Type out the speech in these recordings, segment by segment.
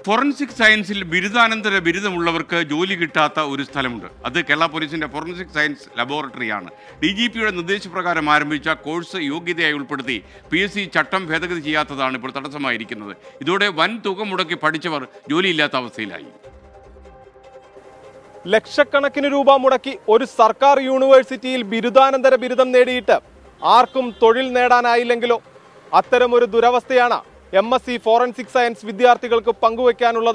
forensic സയൻസിൽ ബിരുദാനന്തര ബിരുദമുള്ളവർക്ക് ജോലി കിട്ടാത്ത ഒരു സ്ഥലമുണ്ട് അത് കേരള പോലീസിന്റെ ഫോറൻസിക് സയൻസ് ലബോറട്ടറിയാണ് ഡി ജി പിയുടെ നിർദ്ദേശപ്രകാരം ആരംഭിച്ച കോഴ്സ് യോഗ്യതയായി ഉൾപ്പെടുത്തി പി എസ് സി ചട്ടം ഭേദഗതി ചെയ്യാത്തതാണ് ഇപ്പോൾ തടസ്സമായിരിക്കുന്നത് ഇതോടെ വൻ തുക മുടക്കി പഠിച്ചവർ ജോലിയില്ലാത്ത അവസ്ഥയിലായി ലക്ഷക്കണക്കിന് രൂപ മുടക്കി ഒരു സർക്കാർ യൂണിവേഴ്സിറ്റിയിൽ ബിരുദാനന്തര ബിരുദം നേടിയിട്ട് ആർക്കും തൊഴിൽ നേടാനായില്ലെങ്കിലോ അത്തരമൊരു ദുരവസ്ഥയാണ് M S C forensic science വിദ്യാർത്ഥികൾക്ക് പങ്കുവയ്ക്കാനുള്ളത്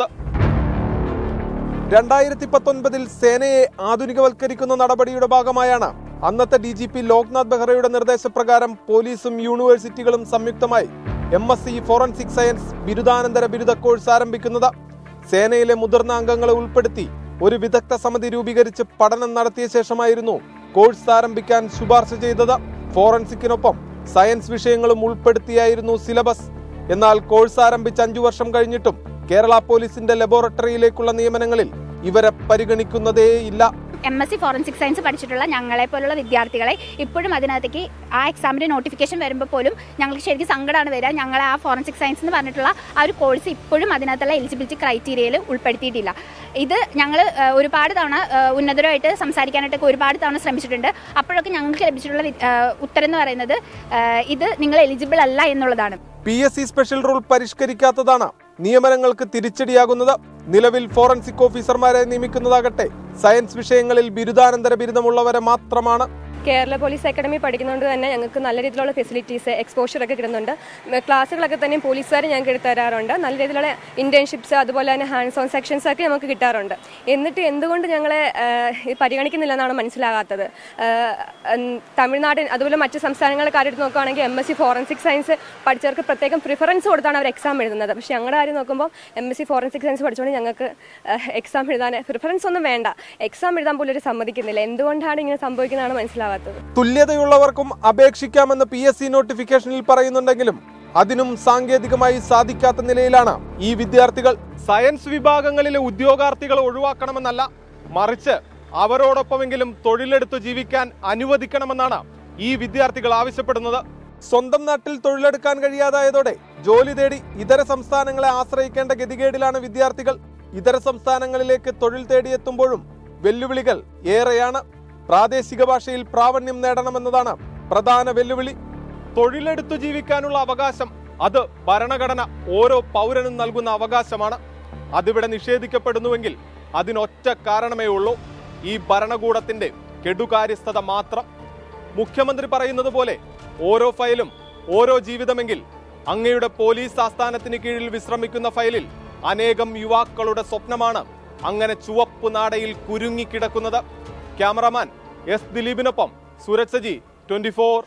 രണ്ടായിരത്തി പത്തൊൻപതിൽ സേനയെ ആധുനികവൽക്കരിക്കുന്ന നടപടിയുടെ ഭാഗമായാണ് അന്നത്തെ ഡി ജി പി ലോക്നാഥ് ബെഹ്റയുടെ നിർദ്ദേശപ്രകാരം പോലീസും യൂണിവേഴ്സിറ്റികളും സംയുക്തമായി M S C forensic science ബിരുദാനന്തര ബിരുദ കോഴ്സ് ആരംഭിക്കുന്നത് സേനയിലെ മുതിർന്ന അംഗങ്ങളെ ഉൾപ്പെടുത്തി ഒരു വിദഗ്ധ സമിതി രൂപീകരിച്ച് പഠനം നടത്തിയ ശേഷമായിരുന്നു കോഴ്സ് ആരംഭിക്കാൻ ശുപാർശ ചെയ്തത് ഫോറൻസിക്കിനൊപ്പം സയൻസ് വിഷയങ്ങളും ഉൾപ്പെടുത്തിയായിരുന്നു സിലബസ് എന്നാൽ കോഴ്സ് ആരംഭിച്ച് അഞ്ചു വർഷം കഴിഞ്ഞിട്ടും കേരള പോലീസിന്റെ ലബോറട്ടറിയിലേക്കുള്ള നിയമനങ്ങളിൽ ഇവരെ പരിഗണിക്കുന്നതേയില്ല M S C forensic science പഠിച്ചിട്ടുള്ള ഞങ്ങളെ പോലുള്ള വിദ്യാർത്ഥികളെ ഇപ്പോഴും അതിനകത്തേക്ക് ആ എക്സാമിൻ്റെ നോട്ടിഫിക്കേഷൻ വരുമ്പോൾ പോലും ഞങ്ങൾക്ക് ശരിക്കും സങ്കടമാണ് വരിക ഞങ്ങളെ ആ ഫോറൻസിക് സയൻസ് എന്ന് പറഞ്ഞിട്ടുള്ള ആ ഒരു കോഴ്സ് ഇപ്പോഴും അതിനകത്തുള്ള എലിജിബിലിറ്റി ക്രൈറ്റീരിയയിൽ ഉൾപ്പെടുത്തിയിട്ടില്ല ഇത് ഞങ്ങൾ ഒരുപാട് തവണ ആ, ഉന്നതരുമായിട്ട് സംസാരിക്കാനായിട്ടൊക്കെ ഒരുപാട് തവണ ശ്രമിച്ചിട്ടുണ്ട് അപ്പോഴൊക്കെ ഞങ്ങൾക്ക് ലഭിച്ചിട്ടുള്ള വി- ആ, ഉത്തരം എന്ന് പറയുന്നത് ആ, ഇത് നിങ്ങൾ എലിജിബിൾ അല്ല എന്നുള്ളതാണ് P S C special rule പരിഷ്കരിക്കാത്തതാണ് നിയമനങ്ങൾക്ക് തിരിച്ചടിയാകുന്നത് നിലവിൽ ഫോറൻസിക് ഓഫീസർമാരെ നിയമിക്കുന്നതാകട്ടെ സയൻസ് വിഷയങ്ങളിൽ ബിരുദാനന്തര ബിരുദമുള്ളവരെ മാത്രമാണ് കേരള പോലീസ് അക്കാഡമി പഠിക്കുന്നതുകൊണ്ട് തന്നെ ഞങ്ങൾക്ക് നല്ല രീതിയിലുള്ള ഫെസിലിറ്റീസ് എക്സ്പോഷർ ഒക്കെ കിട്ടുന്നുണ്ട് ഉം, ക്ലാസ്സുകളൊക്കെ തന്നെ പോലീസുകാർ ഞങ്ങൾക്ക് എടുത്തു തരാറുണ്ട് നല്ല രീതിയിലുള്ള ഇന്റേൺഷിപ്സ് അതുപോലെ തന്നെ ഹാൻഡ്സ് ഓൺ സെക്ഷൻസ് ഒക്കെ നമുക്ക് കിട്ടാറുണ്ട് എന്നിട്ട് എന്തുകൊണ്ട് ഞങ്ങളെ ആഹ്, ഇത് പരിഗണിക്കുന്നില്ലെന്നാണ് മനസ്സിലാകാത്തത് ആഹ്, ഉം, തമിഴ്നാട് അതുപോലെ മറ്റ് സംസ്ഥാനങ്ങളെ കാര്യം നോക്കുകയാണെങ്കിൽ M S C forensic science പഠിച്ചവർക്ക് പ്രത്യേകം പ്രിഫറൻസ് കൊടുത്താണ് അവർ എക്സാം എഴുതുന്നത് പക്ഷേ ഞങ്ങളുടെ കാര്യം നോക്കുമ്പോൾ M S C forensic science പഠിച്ചുകൊണ്ട് ഞങ്ങൾക്ക് എക്സാം എഴുതാൻ പ്രിഫറൻസ് ഒന്നും വേണ്ട എക്സാം എഴുതാൻ പോലും ഒരു സമ്മതിക്കുന്നില്ല എന്തുകൊണ്ടാണ് ഇങ്ങനെ സംഭവിക്കുന്നതാണ് മനസ്സിലാവാത്തത് തുല്യതയുള്ളവർക്കും അപേക്ഷിക്കാമെന്ന് പി എസ് സി നോട്ടിഫിക്കേഷനിൽ പറയുന്നുണ്ടെങ്കിലും അതിനും സാങ്കേതികമായി സാധിക്കാത്ത നിലയിലാണ് ഈ വിദ്യാർത്ഥികൾ സയൻസ് വിഭാഗങ്ങളിലെ ഉദ്യോഗാർത്ഥികളെ ഒഴിവാക്കണമെന്നല്ല മറിച്ച് അവരോടൊപ്പമെങ്കിലും തൊഴിലെടുത്ത് ജീവിക്കാൻ അനുവദിക്കണമെന്നാണ് ഈ വിദ്യാർത്ഥികൾ ആവശ്യപ്പെടുന്നത് സ്വന്തം നാട്ടിൽ തൊഴിലെടുക്കാൻ കഴിയാതായതോടെ ജോലി തേടി ഇതര സംസ്ഥാനങ്ങളെ ആശ്രയിക്കേണ്ട ഗതികേടിലാണ് വിദ്യാർത്ഥികൾ ഇതര സംസ്ഥാനങ്ങളിലേക്ക് തൊഴിൽ തേടിയെത്തുമ്പോഴും വെല്ലുവിളികൾ ഏറെയാണ് പ്രാദേശിക ഭാഷയിൽ പ്രാവണ്യം നേടണമെന്നതാണ് പ്രധാന വെല്ലുവിളി തൊഴിലെടുത്തു ജീവിക്കാനുള്ള അവകാശം അത് ഭരണഘടന ഓരോ പൗരനും നൽകുന്ന അവകാശമാണ് അതിവിടെ നിഷേധിക്കപ്പെടുന്നുവെങ്കിൽ അതിനൊറ്റ കാരണമേ ഉള്ളൂ ഈ ഭരണകൂടത്തിന്റെ കെടുകാര്യസ്ഥത മാത്രം മുഖ്യമന്ത്രി പറയുന്നത് പോലെ ഓരോ ഫയലും ഓരോ ജീവിതമെങ്കിൽ അങ്ങയുടെ പോലീസ് ആസ്ഥാനത്തിന് കീഴിൽ വിശ്രമിക്കുന്ന ഫയലിൽ അനേകം യുവാക്കളുടെ സ്വപ്നമാണ് അങ്ങനെ ചുവപ്പ് നാടയിൽ കുരുങ്ങിക്കിടക്കുന്നത് ക്യാമറമാൻ എസ് ദിലീപിനൊപ്പം സുരജ് സജി ട്വന്റി ഫോർ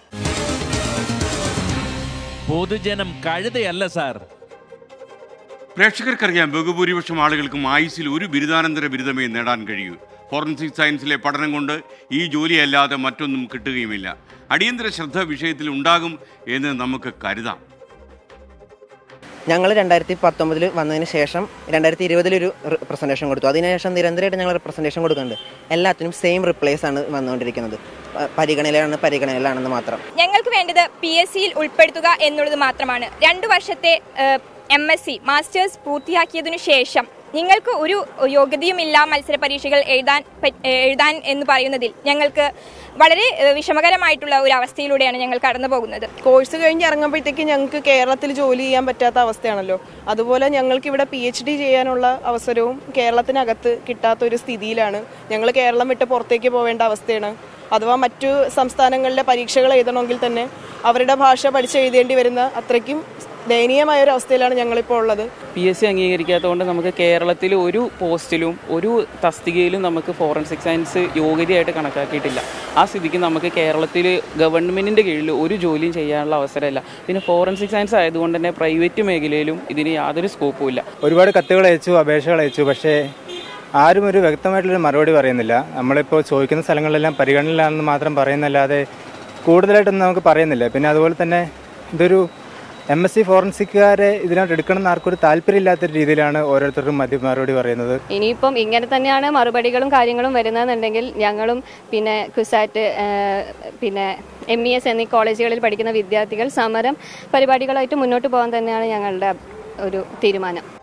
പൊതുജനം കഴുതയല്ല സാർ പ്രേക്ഷകർക്കറിയാം ബഹുഭൂരിപക്ഷം ആളുകൾക്കും ആയുസിൽ ഒരു ബിരുദാനന്തര ബിരുദമേ നേടാൻ കഴിയൂ ഫോറൻസിക് സയൻസിലെ പഠനം കൊണ്ട് ഈ ജോലിയല്ലാതെ മറ്റൊന്നും കിട്ടുകയുമില്ല അടിയന്തര ശ്രദ്ധ വിഷയത്തിൽ ഉണ്ടാകും എന്ന് നമുക്ക് കരുതാം ഞങ്ങൾ രണ്ടായിരത്തി പത്തൊമ്പതിൽ വന്നതിന് ശേഷം രണ്ടായിരത്തി ഇരുപതിലൊരു പ്രസൻറ്റേഷൻ കൊടുത്തു അതിനുശേഷം നിരന്തരമായിട്ട് ഞങ്ങൾ പ്രസൻറ്റേഷൻ കൊടുക്കുന്നുണ്ട് എല്ലാത്തിനും സെയിം റിപ്ലൈസ് ആണ് വന്നുകൊണ്ടിരിക്കുന്നത് പ- പരിഗണനയിലാണ് പരിഗണനയിലാണെന്ന് മാത്രം ഞങ്ങൾക്ക് വേണ്ടത് പി എസ് സിയിൽ ഉൾപ്പെടുത്തുക എന്നുള്ളത് മാത്രമാണ് രണ്ടു വർഷത്തെ എം എസ് സി മാസ്റ്റേഴ്സ് പൂർത്തിയാക്കിയതിനു ശേഷം നിങ്ങൾക്ക് ഒരു യോഗ്യതയുമില്ല മത്സര പരീക്ഷകൾ എഴുതാൻ പ- എഴുതാൻ എന്ന് പറയുന്നതിൽ ഞങ്ങൾക്ക് വളരെ ഏഹ്, വിഷമകരമായിട്ടുള്ള ഒരു അവസ്ഥയിലൂടെയാണ് ഞങ്ങൾ കടന്നു പോകുന്നത് കോഴ്സ് കഴിഞ്ഞ് ഇറങ്ങുമ്പോഴത്തേക്ക് ഞങ്ങൾക്ക് കേരളത്തിൽ ജോലി ചെയ്യാൻ പറ്റാത്ത അവസ്ഥയാണല്ലോ അതുപോലെ ഞങ്ങൾക്ക് ഇവിടെ പി എച്ച് ഡി ചെയ്യാനുള്ള അവസരവും കേരളത്തിനകത്ത് കിട്ടാത്ത ഒരു സ്ഥിതിയിലാണ് ഞങ്ങൾ കേരളം വിട്ട് പുറത്തേക്ക് പോവേണ്ട അവസ്ഥയാണ് അഥവാ മറ്റു സംസ്ഥാനങ്ങളിലെ പരീക്ഷകൾ എഴുതണമെങ്കിൽ തന്നെ അവരുടെ ഭാഷ പഠിച്ചെഴുതേണ്ടി വരുന്ന അത്രയ്ക്കും ദയനീയമായ ഒരു അവസ്ഥയിലാണ് ഞങ്ങളിപ്പോൾ ഉള്ളത് പി എസ് സി അംഗീകരിക്കാത്തതുകൊണ്ട് നമുക്ക് കേരളത്തിൽ ഒരു പോസ്റ്റിലും ഒരു തസ്തികയിലും നമുക്ക് ഫോറൻസിക് സയൻസ് യോഗ്യതയായിട്ട് കണക്കാക്കിയിട്ടില്ല ആ സ്ഥിതിക്ക് നമുക്ക് കേരളത്തിൽ ഗവൺമെൻറ്റിൻ്റെ കീഴിൽ ഒരു ജോലിയും ചെയ്യാനുള്ള അവസരമില്ല പിന്നെ ഫോറൻസിക് സയൻസ് ആയതുകൊണ്ട് തന്നെ പ്രൈവറ്റ് മേഖലയിലും ഇതിന് യാതൊരു സ്കോപ്പും ഇല്ല ഒരുപാട് കത്തുകൾ അയച്ചു അപേക്ഷകൾ അയച്ചു പക്ഷേ ആരും ഒരു വ്യക്തമായിട്ടുള്ളൊരു മറുപടി പറയുന്നില്ല നമ്മളിപ്പോൾ ചോദിക്കുന്ന സ്ഥലങ്ങളിലെല്ലാം പരിഗണനയിലാണെന്ന് മാത്രം പറയുന്നല്ലാതെ കൂടുതലായിട്ടൊന്നും നമുക്ക് പറയുന്നില്ല പിന്നെ അതുപോലെ തന്നെ ഇതൊരു എം എസ് സി ഫോറൻസിക്കുകാരെ ഇതിനകത്ത് എടുക്കണം എന്ന് ആർക്കും ഒരു താല്പര്യമില്ലാത്ത രീതിയിലാണ് ഓരോരുത്തർക്കും മതി മറുപടി പറയുന്നത് ഇനിയിപ്പം ഇങ്ങനെ തന്നെയാണ് മറുപടികളും കാര്യങ്ങളും വരുന്നതെന്നുണ്ടെങ്കിൽ ഞങ്ങളും പിന്നെ കുസാറ്റ് പിന്നെ എം ഇ എസ് എന്നീ കോളേജുകളിൽ പഠിക്കുന്ന വിദ്യാർത്ഥികൾ സമരം പരിപാടികളായിട്ട് മുന്നോട്ട് പോകാൻ തന്നെയാണ് ഞങ്ങളുടെ ഒരു തീരുമാനം